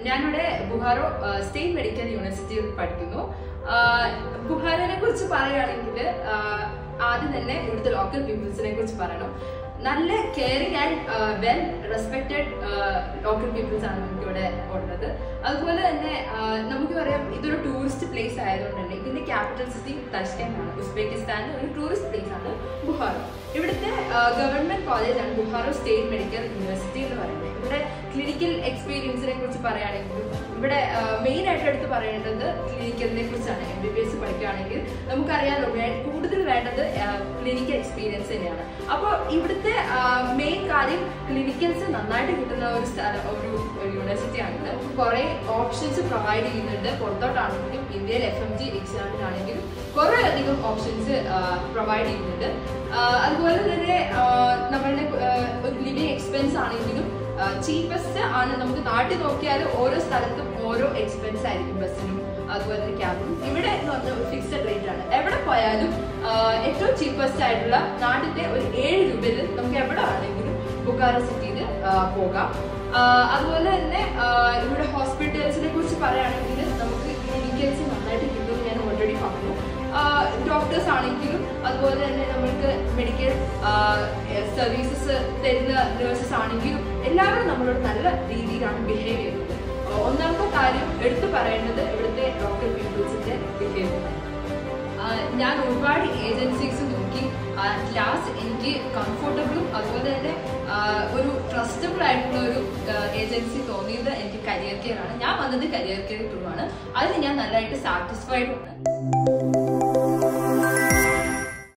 ഞാനിവിടെ ബുഹാറോ state medical യൂണിവേഴ്സിറ്റിയിൽ പഠിക്കുന്നു ആഹ് ബുഹാരനെ കുറിച്ച് പറയുകയാണെങ്കിൽ ആഹ് ആദ്യം തന്നെ ഇവിടുത്തെ ലോക്കൽ പീപ്പിൾസിനെ കുറിച്ച് പറയണം നല്ല caring and well respected local peoples ആണ് നമുക്ക് ഇവിടെ ഉള്ളത് അതുപോലെ തന്നെ ആഹ് നമുക്ക് പറയാം ഇതൊരു ടൂറിസ്റ്റ് പ്ലേസ് ആയതുകൊണ്ട് തന്നെ ഇതിന്റെ ക്യാപിറ്റൽ സിറ്റി തഷ്കന്റ് ആണ് ഉസ്ബെക്കിസ്ഥാനിലെ ഒരു ടൂറിസ്റ്റ് പ്ലേസ് ആണ് ബുഹാറോ ഇവിടുത്തെ ഗവൺമെന്റ് കോളേജാണ് ബുഹാറോ സ്റ്റേറ്റ് മെഡിക്കൽ യൂണിവേഴ്സിറ്റി എന്ന് പറയുന്നത് ഇവിടെ ക്ലിനിക്കൽ എക്സ്പീരിയൻസിനെ കുറിച്ച് പറയുകയാണെങ്കിൽ ഇവിടെ മെയിൻ ആയിട്ട് എടുത്ത് പറയേണ്ടത് ക്ലിനിക്കലിനെ കുറിച്ചാണ് എം ബി ബി എസ് പഠിക്കുകയാണെങ്കിൽ നമുക്കറിയാലോ വേ- കൂടുതൽ വേണ്ടത് ക്ലിനിക്കൽ എക്സ്പീരിയൻസ് തന്നെയാണ് അപ്പോൾ ഇവിടുത്തെ മെയിൻ കാര്യം ക്ലിനിക്കൽസ് നന്നായിട്ട് കിട്ടുന്ന ഒരു സ്ഥലം ഒരു യൂണിവേഴ്സിറ്റി ആണിത് കുറേ ഓപ്ഷൻസ് പ്രൊവൈഡ് ചെയ്യുന്നുണ്ട് പുറത്തോട്ടാണെങ്കിലും ഇന്ത്യയിൽ എഫ് എം ജി എക്സാമിനാണെങ്കിലും കുറേ അധികം ഓപ്ഷൻസ് പ്രൊവൈഡ് ചെയ്യുന്നുണ്ട് ആ, അതുപോലെ തന്നെ ആ, നമ്മളുടെ ആ, ഒരു ലിവിങ് എക്സ്പെൻസ് ആണെങ്കിലും ചീപ്പസ്റ്റ് ആണ് നമുക്ക് നാട്ടിൽ നോക്കിയാൽ ഓരോ സ്ഥലത്തും ഓരോ എക്സ്പെൻസ് ആയിരിക്കും ബസ്സിനും അതുപോലെ തന്നെ ക്യാബിനും ഇവിടെ എന്ന് പറഞ്ഞാൽ ഒരു ഫിക്സഡ് റേറ്റ് ആണ് എവിടെ പോയാലും ആ, ഏറ്റവും ചീപ്പസ്റ്റ് ആയിട്ടുള്ള നാട്ടിലെ ഒരു ഏഴ് രൂപയിൽ നമുക്ക് എവിടെ ആണെങ്കിലും ബുക്കാറ സിറ്റിയിൽ പോകാം ആ, അതുപോലെ തന്നെ ആ, ഇവിടെ ഹോസ്പിറ്റൽസിനെ കുറിച്ച് പറയുകയാണെങ്കിൽ നമുക്ക് ക്ലിനിക്കൽസ് നന്നായിട്ട് കിട്ടും ഞാൻ ഓൾറെഡി പറഞ്ഞു ഡോക്ടേഴ്സ് ആണെങ്കിലും അതുപോലെ തന്നെ നമ്മൾക്ക് മെഡിക്കൽ സർവീസസ് തരുന്ന നേഴ്സസ് ആണെങ്കിലും എല്ലാവരും നമ്മളോട് നല്ല രീതിയിലാണ് ബിഹേവ് ചെയ്യുന്നത് ആ, ഒന്നാമത്തെ കാര്യം എടുത്തു പറയേണ്ടത് ഇവിടുത്തെ ലോക്കൽ പീപ്പിൾസിന്റെ ബിഹേവിയർ ഞാൻ ഒരുപാട് ഏജൻസീസ് നോക്കി ലാസ്റ്റ് എനിക്ക് കംഫർട്ടബിളും അതുപോലെ തന്നെ ആ, ഒരു ട്രസ്റ്റബിൾ ആയിട്ടുള്ള ഒരു ഏജൻസി തോന്നിയത് എനിക്ക് കരിയർ കെയർ ആണ് ഞാൻ വന്നത് കരിയർ കെയർ ത്രൂ ആണ് അതിൽ ഞാൻ നല്ലതായിട്ട് സാറ്റിസ്ഫൈഡ് ആണ്